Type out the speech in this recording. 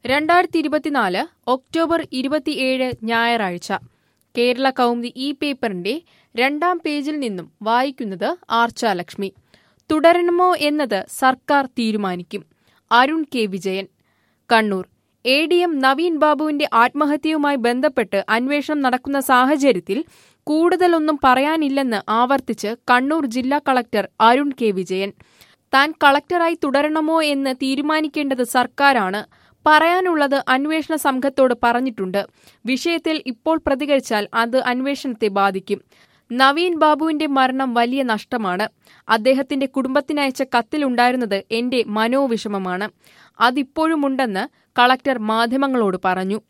രണ്ടായിരത്തി ഇരുപത്തിനാല് ഒക്ടോബർ ഇരുപത്തിയേഴ് ഞായറാഴ്ച കേരള കൗമുദി ഈ പേപ്പറിന്റെ രണ്ടാം പേജിൽ നിന്നും വായിക്കുന്നത് ആർച്ചാലക്ഷ്മി തുടരണമോ എന്നത് സർക്കാർ തീരുമാനിക്കും Arun K Vijayan Kannur A D M Naveen ബാബുവിന്റെ ആത്മഹത്യയുമായി ബന്ധപ്പെട്ട് അന്വേഷണം നടക്കുന്ന സാഹചര്യത്തിൽ കൂടുതലൊന്നും പറയാനില്ലെന്ന് ആവർത്തിച്ച് കണ്ണൂർ ജില്ലാ കളക്ടർ അരുൺ കെ വിജയൻ താൻ കളക്ടറായി തുടരണമോ എന്ന് തീരുമാനിക്കേണ്ടത് സർക്കാരാണ് പറയാനുള്ളത് അന്വേഷണ സംഘത്തോട് പറഞ്ഞിട്ടുണ്ട് വിഷയത്തിൽ ഇപ്പോൾ പ്രതികരിച്ചാൽ അത് അന്വേഷണത്തെ ബാധിക്കും നവീൻ ബാബുവിന്റെ മരണം വലിയ നഷ്ടമാണ് അദ്ദേഹത്തിന്റെ കുടുംബത്തിനയച്ച കത്തിലുണ്ടായിരുന്നത് എന്റെ മനോവിഷമമാണ് അതിപ്പോഴുമുണ്ടെന്ന് കളക്ടർ മാധ്യമങ്ങളോട് പറഞ്ഞു